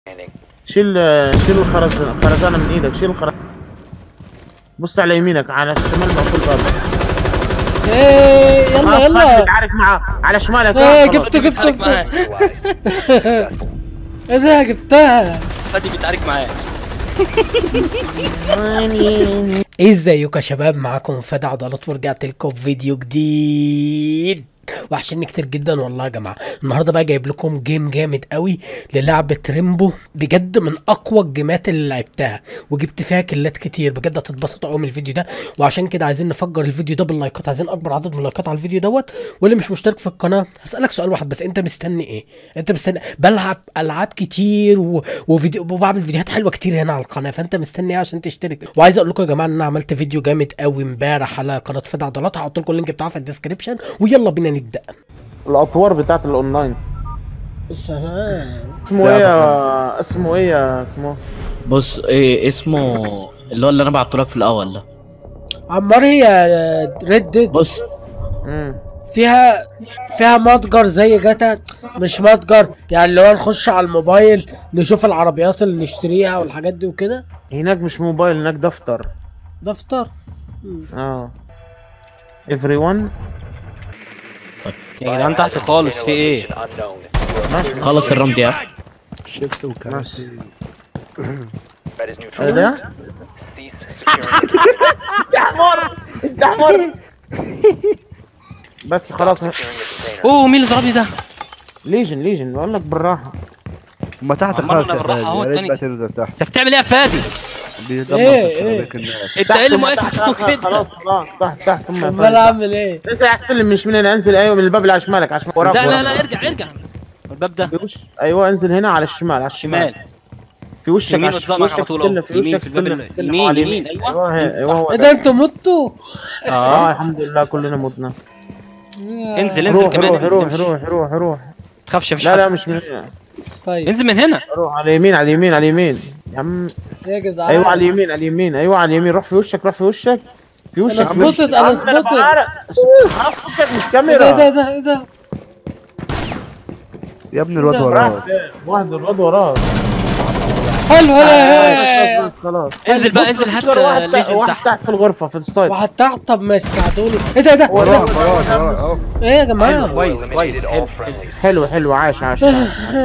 شيل شيل الخرزانة الخرزانة من ايدك شيل الخرزانة بص على يمينك على الشمال مقفول بابك ايه يلا خلاص، خلاص، يلا بتعارك معاه على شمالك ايه خلاص. جبته جبته بيتعارك جبته معاه ايه ده جبتها فادي بيتعارك معاه ايه ازيكم يا شباب معاكم فادي عضلات ورجعت لكم فيديو جديد وحشني كتير جدا والله يا جماعه النهارده بقى جايب لكم جيم جامد قوي للعبه ريمبو بجد من اقوى الجيمات اللي لعبتها وجبت فيها كلات كتير بجد هتتبسطوا قوي من الفيديو ده وعشان كده عايزين نفجر الفيديو ده باللايكات عايزين اكبر عدد من اللايكات على الفيديو دوت واللي مش مشترك في القناه هسالك سؤال واحد بس انت مستني ايه انت مستني بلعب العاب كتير و... وفيديو وبعمل فيديوهات حلوه كتير هنا على القناه فانت مستني ايه عشان تشترك وعايز اقول لكم يا جماعه ان انا عملت فيديو جامد قوي امبارح على قناه فدا عضلات هحط لكم اللينك بتاعه في الديسكربشن ويلا بينا نبدا الاطوار بتاعت الاونلاين سلام اسمه ايه يا اسمه ايه يا اسمه بص ايه اسمه اللي هو اللي انا بعته لك في الاول ده عمار هي ريد ديد بص امم فيها فيها متجر زي جاتا مش متجر يعني اللي هو نخش على الموبايل نشوف العربيات اللي نشتريها والحاجات دي وكده هناك مش موبايل هناك دفتر دفتر اه everyone يا جدعان تحت خالص في ايه ماشي خلص الرمد يا شفت وكان ماشي ايه ده؟ انت حمار انت حمار بس خلاص اوه مين اللي ضربني ده ليجن ليجن بقول لك بالراحه هما تحت عمال خالص أنا يا بالراحة فادي أهو يا ريت التاني. بقى تنزل تحت انت بتعمل ايه يا فادي بيدمر إيه، في إيه. شبابيك الناس انت ايه اللي تحت، موقفك تحت، فوق كده خلاص خلاص تحت تحت ثم امال اعمل ايه انزل على السلم مش من هنا انزل ايوه من الباب اللي على شمالك على شمالك وراك لا لا وراك. لا ارجع ارجع الباب ده في وش ايوه انزل هنا على الشمال على الشمال شمال في وشك يمين على الش- في قدامك على وشك طول السلم اهو. في يمين وشك في الباب السلم ال- السلم يمين، على يمين، اليمين. أيوة. ايوه ايوه هو ايه ده. ده انتوا متوا اه اه الحمد لله كلنا متنا انزل انزل روح كمان روح انزل روح امشي. روح روح روح تخافش مفيش لا لا حد. مش من هنا طيب انزل من هنا روح على اليمين على اليمين على اليمين يا عم يا جدعان ايوه على اليمين على اليمين ايوه على اليمين روح في وشك روح في وشك في وشك انا سبوتد انا عم سبوتد بعرف. خلاص فكك من ايه ده الكاميرا ايه ده ايه ده يا ابني الواد ده؟ وراك راح فين؟ واحد الواد وراك حلو خلاص هلا خلاص خلاص انزل بقى بص، انزل في هات شجرة واحد تحت- ليجن واحد تحت تحت في الغرفة في السايد واحد تحت طب ما يساعدوني ايه ده ايه ده وراك وراك وراك اهو ايه يا جماعه كويس كويس حلو حلو. حلو حلو عاش عاش عاش.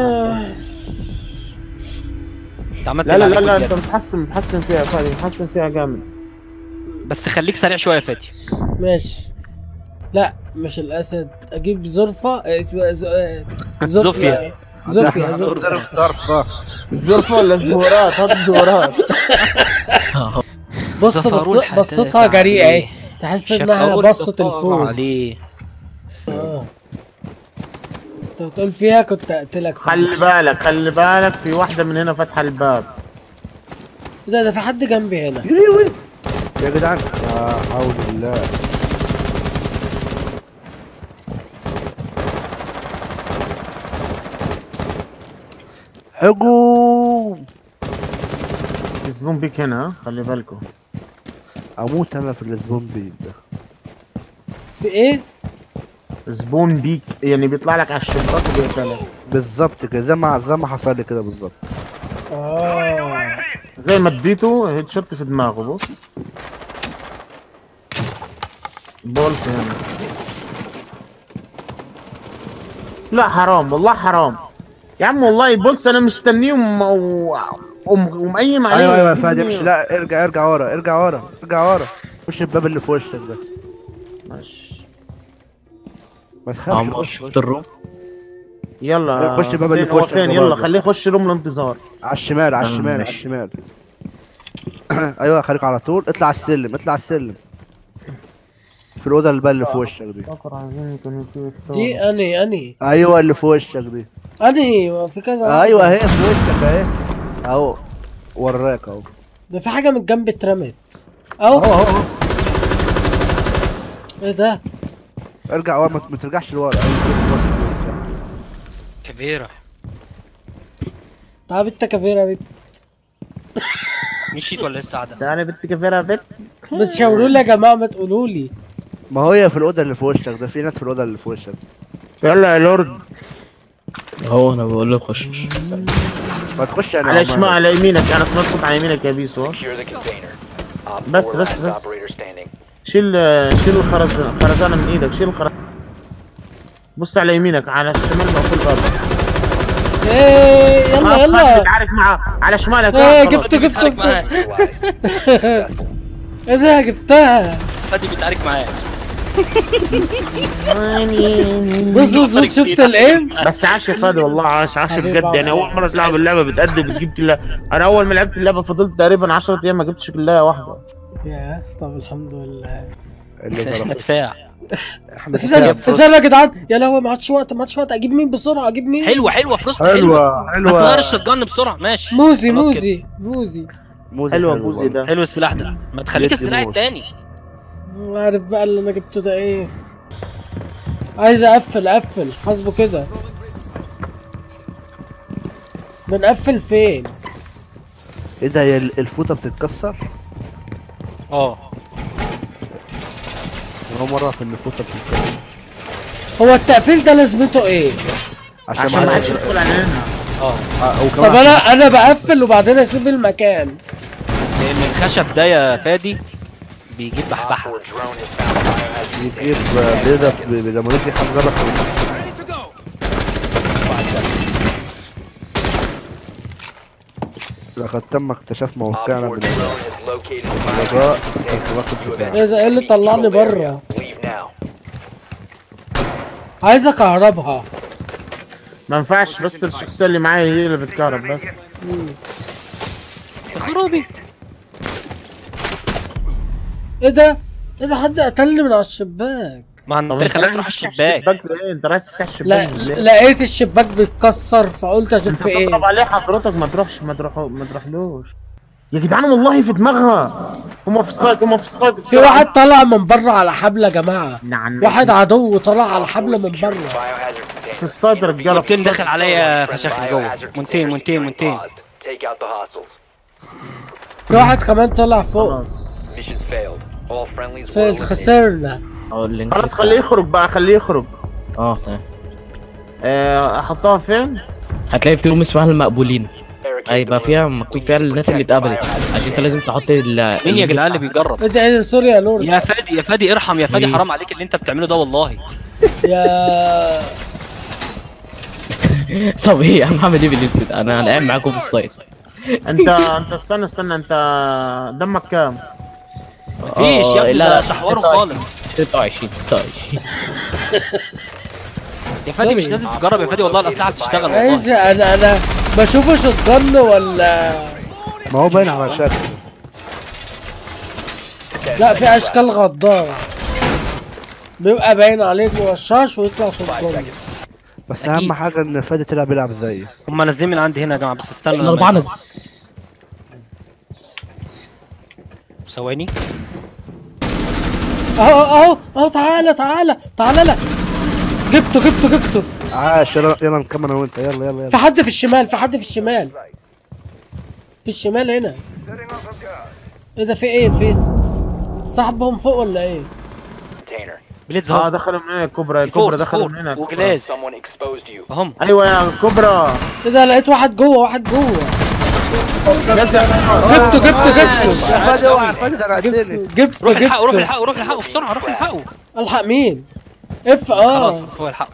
انت عملت لا لا اللي لا عليك لا انت وزيادة. متحسن متحسن فيها يا فادي متحسن فيها جامد بس خليك سريع شويه يا فادي ماشي لا مش الاسد اجيب زرفه إيه اسمها ز- آه، زوفيا. زوفيا زوفيا ضرب ضرب الزرفة ولا الزهورات هات الزهورات بص زفروا بص الحدائق بصتها جريئه عليه. اهي تحس انها شكاول بصة تطار الفوز عليه اه انت بتقول فيها كنت اقتلك خلي بالك خلي بالك في واحدة من هنا فاتحة الباب ده ده في حد جنبي هنا يا جدعان يا حول الله هجوم يزبون بيك هنا ها؟ خلي بالكم اموت انا في الزبون بيت ده في ايه؟ زبون بيك يعني بيطلع لك على الشباك وبيقتلك بالظبط كده زي ما زي ما حصل لي كده بالظبط اه زي ما اديته هيد شوت في دماغه بص بولت هنا لا حرام والله حرام يا عم والله بولس انا مستنيهم و... وم- ومقيم عليه ايوه ايوه يا فادي امشي لا ارجع ارجع ورا ارجع ورا ارجع ورا خش الباب اللي في وشك ده ماشي. ما تخافش عمر خش شفت الروم يلا خش الباب اللي فين في هو وشك فين ده يلا برضه. خليه يخش روم الانتظار على الشمال على آه، الشمال على ماشي. الشمال ايوه خليك على طول اطلع على السلم اطلع على السلم في الاوضه اللي بقى اللي في وشك دي دي اني اني ايوه اللي في وشك دي اني في كذا واحدة. ايوه هي في وشك اهي اهو وراك اهو ده في حاجه من جنب اترمت اهو اهو اهو اهو ايه ده؟ ارجع ورا ما ما ترجعش لورا أيوة، باصص لورا. كبيره تعال انت كافيرا بنت مشيت ولا لسه قاعده تعالى بنت كفيرة بنت بتشاوروا لي يا جماعه ما تقولوا لي ما هي في الاوضه اللي في وشك ده في ناس في الاوضه اللي في وشك يلا يا لورد هو انا بقول له خش ما تخش يعني على عمال. شمال على يمينك انا سمعت على يمينك يا بيسو Secure the container. Op بس- 4 بس- last بس. operator standing. شيل شيل الخرزانة الخرزانة من ايدك شيل الخرزانة بص على يمينك على الشمال مقفول بابك ايه يلا يلا تعارك معاه على شمالك ايه آه، خلاص. جبته جبته بيتعارك جبته معاه ايه ده جبتها فادي بيتعارك معاه بص بص بص شفت الايم بس عاش يا فادي والله عاش عاش حبيبي بجد عمرو. يعني اول مره تلعب اللعبه بتأدي بتجيب كلها انا اول ما لعبت اللعبه فضلت تقريبا 10 ايام ما جبتش كلها واحده يا طب الحمد لله اللي احنا ضرب دفاع احنا بس استنى دفاع. استنى يا جدعان يا لهوي ما عادش وقت ما عادش وقت اجيب مين بسرعه اجيب مين حلوه حلوه فلوس حلوه حلوه بس غير حلوه الشotgun بسرعه ماشي موزي خلاص موزي موزي موزي حلوه حلو بوزي والله. ده حلو السلاح ده ما تخليك يدي السلاح موز. التاني عارف بقى اللي انا جبته ده ايه عايز اقفل اقفل حاسبه كده بنقفل فين ايه ده هي ال- الفوطه بتتكسر؟ اه انا مره في ان الفوطه بتتكسر هو التقفيل ده لازمته ايه عشان عشان ما ما حدش يدخل علينا اه آه، وكمان طب انا انا بقفل وبعدين اسيب المكان لان الخشب ده يا فادي بيجيب Op بحبحه 4 drone has found biohazard يجيب بيضة ب- لما يجي حد غلط لقد تم اكتشاف Op موقعنا 4 بالغاء drone has located the biohazard الواقف You have بتاعنا ايه ده ايه اللي طلعني بره Leave now. عايز اكهربها ما ينفعش بس الشخصيه اللي معايا هي اللي بتكهرب بس يا خرابي ايه ده ايه ده حد قتلني من على الشباك ما انت اللي خلاك تروح الشباك ليه انت رايح تفتح لا الشباك ليه؟ لقيت الشباك بيتكسر فقلت اشوف انت في ايه تضرب عليه حضرتك ما تروحش ما تروح ما تروحلوش يا جدعان والله في دماغها هما في الصيد هما في الصيد في واحد طلع من بره على حبل يا جماعه نعم واحد عدو طلع على حبل من بره Biohazard في container. الصيد رجاله في ممكن الصيد. دخل عليا فشاخ جوه منتين منتين منتين Take out the hostiles. في واحد كمان طلع فوق خلاص Mission failed. All friendlies were في eliminated. خسرنا اه اللينك خلاص خليه يخرج بقى خليه يخرج اه تمام آه، احطها فين؟ هتلاقي في روم اسمها المقبولين Barricade هيبقى the فيها room. مكتوب فيها الناس اللي اتقبلت عشان انت لازم تحط ال مين يا جدعان اللي بيجرب ايه ده ايه ده سوري يا لورد يا فادي يا فادي ارحم يا فادي إيه؟ حرام عليك اللي انت بتعمله ده والله يا طب ايه انا هعمل ايه بالليل ده؟ انا قاعد معاكم في السايت انت انت استنى استنى انت دمك كام؟ مفيش يا ابني ده شحوره خالص 26 26 يا فادي مش لازم تجرب يا فادي والله الاسلحه بتشتغل والله ماشي انا انا بشوفه شوتجن ولا ما هو باين على شكله لا في اشكال غدارة بيبقى باين عليك رشاش ويطلع شوتجن بس أكيد. اهم حاجه ان فادي طلع بيلعب زيي هم نازلين من عندي هنا يا جماعه بس استنوا لما الاربعه يظهروا. نازلين ثواني اهو اهو اهو تعالى تعالى تعالى لا جبته جبته جبته عاش يلا يلا نكمل انا وانت يلا يلا في يلا حد في الشمال في حد في الشمال في الشمال هنا ايه ده في ايه فيس صاحبهم فوق ولا ايه Container. بليدز اه اهو دخلوا من هنا الكبرى في فوق الكبرى في دخلوا فوق من هنا الكبرى. وجلاس Someone exposed you. اهم ايوه يا الكبرى ايه ده لقيت واحد جوه واحد جوه نزل جبته جبته جبته يا فادي اوعى فادي ده انا جبته قتلني جبته روح الحقه روح جبته الحقه روح الحقه بسرعه روح الحقه الحق مين اف خلاص اه هو الحقه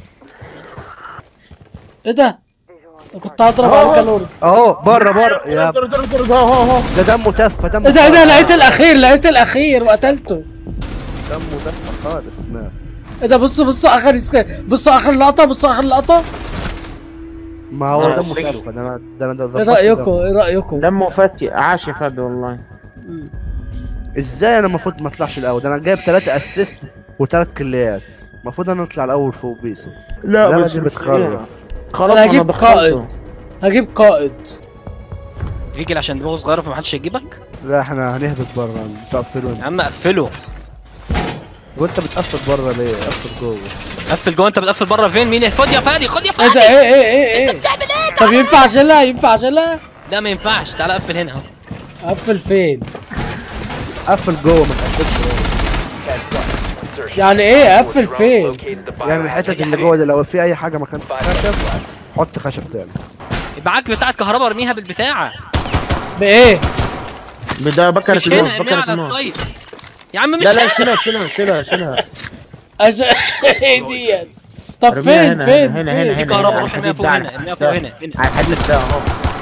ايه ده أنا كنت هضرب على الكالوري اهو بره بره يا ضرب ضرب ضرب اهو اهو اهو ده دمه تفه دمه ايه ده ايه ده تفة. لقيت الاخير لقيت الاخير وقتلته دمه تفه خالص ما ايه ده بصوا بصوا اخر سك... بصوا اخر لقطه بصوا اخر لقطه ما هو ده دمه رجل. تفه ده انا ده انا ده ايه ظبطت رايكم دمه. ايه رايكم دمه فاسي عاش يا فهد والله ازاي انا المفروض ما اطلعش الاول ده انا جايب ثلاثة اسيست وثلاث كليات المفروض انا اطلع الاول فوق بيسو لا لا بس دي بتخرف خلاص انا انا هجيب دخلته قائد هجيب قائد ريجل عشان دماغه صغيره فمحدش هيجيبك لا احنا هنهبط بره تقفلوا يا انت عم قفله وانت بتقفل بره ليه قفل جوه قفل جوه انت بتقفل بره فين مين خد يا فادي خد يا ايه ده فادي ايه ايه ايه ايه بتعمل ايه طب ينفع اشيلها ينفع اشيلها لا ما ينفعش تعالى قفل هنا اهو اقفل فين قفل جوه ما تقفلش جوه يعني ايه Op 4 اقفل drone فين located the يعني biohazard الحتت اللي جوه دي لو في اي حاجه مكان خشب حط خشب تاني معاك بتاعه كهرباء ارميها بالبتاعه بايه بدا بكرة مش هنا الموت ارميها بكرة على الموت السايد يا عم مش لا لا هنا. شيلها شيلها شيلها شيلها عشان ايه ديت طب ارميها فين هنا فين هنا فين؟ هنا دي هنا كهرباء هنا روح ارميها الحديد فوق ده، هنا على ارميها الحديد فوق ده. هنا هنا على الحديد ده اهو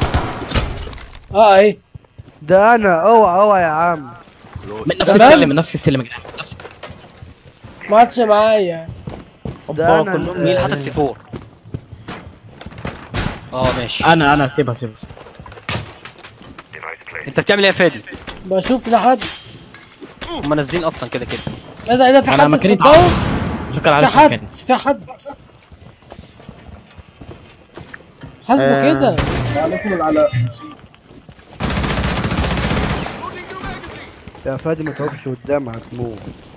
اه ايه ده انا اوعى اوعى يا عم من نفس تمام. السلم من نفس السلم يا جدعان نفس ما عادش معايا اوبا أنا- كلهم مين اللي حاطط سي 4 اه ماشي انا انا سيبها سيبها انت بتعمل ايه يا فادي بشوف لحد هم نازلين اصلا كده كده ايه ده ايه ده في أنا حد مكاني صدقوا شكرا في على حد الشكل في حد حاسبه آه. كده يا فادي ما تقفش قدام هتموت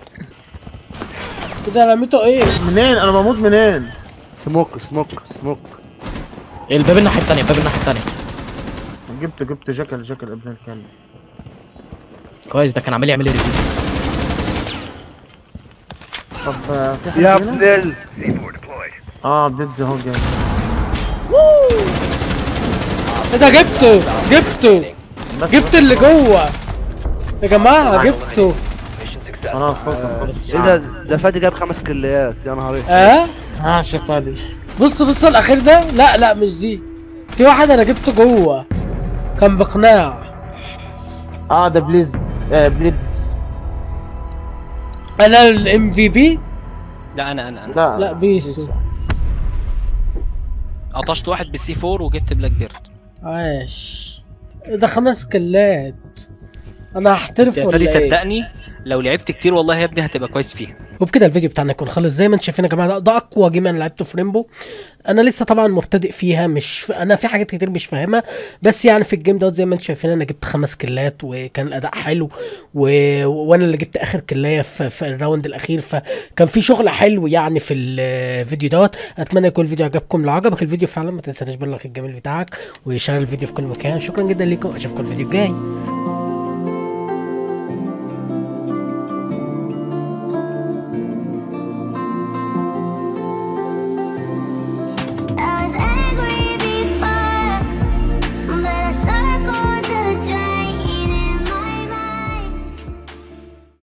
كده رميته ايه منين انا بموت منين سموك سموك سموك الباب الناحيه الثانيه الباب الناحيه الثانيه جبت جبت جكل جكل ابن الكلب كويس ده كان عمال يعمل لي ريفيو طب آه، في حد يا هنا؟ ابن ال اه بيتزا اهو جاي ايه ده جبته جبته بس جبت اللي جوه يا جماعه جبته Mission success. خلاص خلص خلص ايه ده ده فادي جاب خمس كليات يا نهار اسود اه اه شوف هذه بص بص الاخير ده لا لا مش دي في واحد انا جبته جوه كان بقناع اه ده بليز آه بليدز انا الام في بي لا انا انا انا لا لا بيسو قطشت واحد بالسي 4 وجبت بلاك بيرد عاش ده خمس كلات انا هحترف يا ولا فادي ايه صدقني لو لعبت كتير والله يا ابني هتبقى كويس فيها وبكده الفيديو بتاعنا يكون خلص زي ما انتم شايفين يا جماعه ده, ده اقوى جيم انا لعبته في ريمبو انا لسه طبعا مبتدئ فيها مش ف... انا في حاجات كتير مش فاهمها بس يعني في الجيم دوت زي ما انتم شايفين انا جبت خمس كلات وكان الاداء حلو و... وانا اللي جبت اخر كلايه في... في الراوند الاخير فكان في شغل حلو يعني في الفيديو دوت اتمنى يكون الفيديو عجبكم لو عجبك الفيديو فعلا ما تنساش باللايك الجميل بتاعك وشير الفيديو في كل مكان شكرا جدا لكم اشوفكم الفيديو الجاي